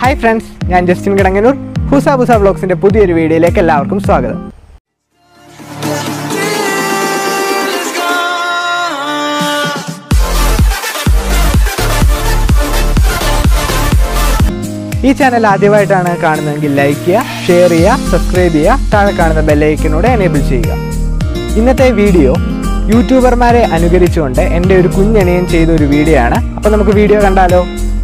hi friends ഞാൻ Justin Kidanganoor ഹുസ ബുസ വ്ളോഗ്സിന്റെ പുതിയൊരു വീഡിയോയിലേക്ക് എല്ലാവർക്കും സ്വാഗതം ഈ ചാനൽ ആദ്യമായിട്ടാണ് കാണുന്നതെങ്കിൽ ലൈക്ക് ചെയ്യുക ഷെയർ ചെയ്യുക സബ്സ്ക്രൈബ് ചെയ്യുക താഴെ കാണുന്ന ബെല്ലൈക്കനോടെ എനേബിൾ ചെയ്യുക ഇന്നത്തെ വീഡിയോ യൂട്യൂബർമാരെ അനുകരിച്ചുകൊണ്ട് എൻ്റെ ഒരു കുഞ്ഞണിയൻ ചെയ്ത ഒരു വീഡിയോ ആണ് അപ്പോൾ നമുക്ക് വീഡിയോ കണ്ടാലോ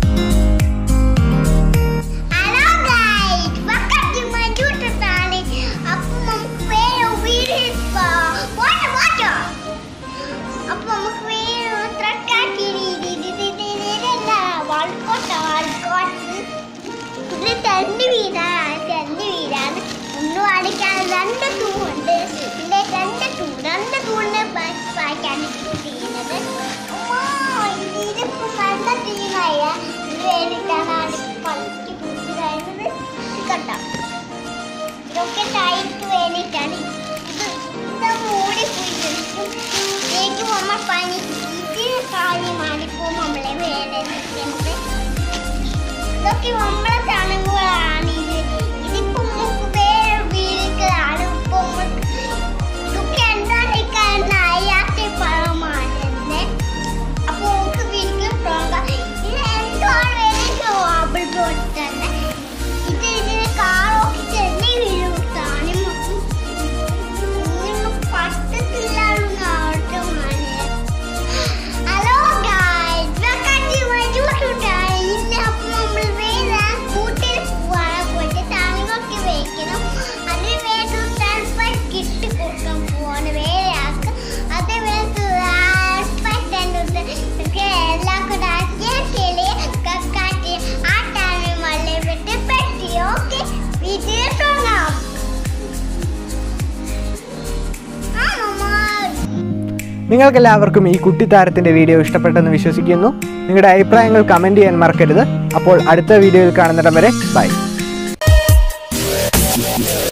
hello guys welcome to my YouTube channel അപ്പോൾ നമുക്ക് വേറെ വീഡിയോ വാട്ടോ വാട്ടോ അപ്പോൾ നമുക്ക് വേറെ ത്രക്കാക്കി ഇതില്ല വാൾക്കോട്ട വാൾക്കോട്ട് ഇത് രണ്ട് വീടാണ് രണ്ട് വീടാണ് ഒന്ന് വാടിക്കാൻ രണ്ട് തൂണ്ട് പിന്നെ രണ്ട് തൂ രണ്ട് തൂണിനെ വായിക്കാണ് ചെയ്യുന്നത് അമ്മോ, ഇതിപ്പോ നല്ല തീനായ ഇത് വേണ്ടിയിട്ടാണ് പണിക്ക് പുതിയതായത് കണ്ടോ ഇതൊക്കെ ടൈറ്റ് വേണ്ടിയിട്ടാണ് ഇത് ഇത് മൂടി പോയിരിക്കും ശരിക്കും നമ്മൾ പണി ഇത് കാര്യമാണിപ്പോൾ നമ്മളെ വേറെ നിൽക്കുന്നത് ഇതൊക്കെ നമ്മളെ ചടങ്ങുകളാണ് ഇത് ഇതിപ്പോ നമുക്ക് വേറെ വീടുകളാണ് ഇപ്പൊ നമുക്ക് ഇതൊക്കെ എന്താണ് കാരണം അയാത്തെ പഴമാണെന്ന് അപ്പൊ നമുക്ക് വീട്ടിൽ പോകാം ഇത് എന്താണ് ആപ്പിൾ ബോട്ട് തന്നെ ഇത് ഇതിന് കാറൊക്കെ ചെന്നി വീഴുത്താണ് പറ്റത്തില്ലായിരുന്നു ആട്ടമാണ് hello guys welcome to my YouTube channel ഇന്ന് അപ്പോൾ നമ്മൾ വേറെ കൂട്ടിൽ പോവാണ് പോയിട്ട് താങ്ങൊക്കെ വെക്കണം അത് വേറെ ട്രാൻസ്ഫർ കിട്ടി കൊടുക്കാൻ പോവാണ് വേറെ ആൾക്ക് അത് വേറെ എല്ലാം കൂടെ ആക്കിയ ചെളി കക്കാട്ടി ആട്ടാണ് മള്ളി വിട്ട് പെട്ടി ഓക്കെ വീട്ടിൽ തുടങ്ങാം ആ മമ്മ നിങ്ങൾക്ക് എല്ലാവർക്കും ഈ കുട്ടിത്താരത്തിന്റെ വീഡിയോ ഇഷ്ടപ്പെട്ടെന്ന് വിശ്വസിക്കുന്നു നിങ്ങളുടെ അഭിപ്രായങ്ങൾ കമന്റ് ചെയ്യാൻ മറക്കരുത് അപ്പോൾ അടുത്ത വീഡിയോയിൽ കാണുന്നിടം വരെ ബൈ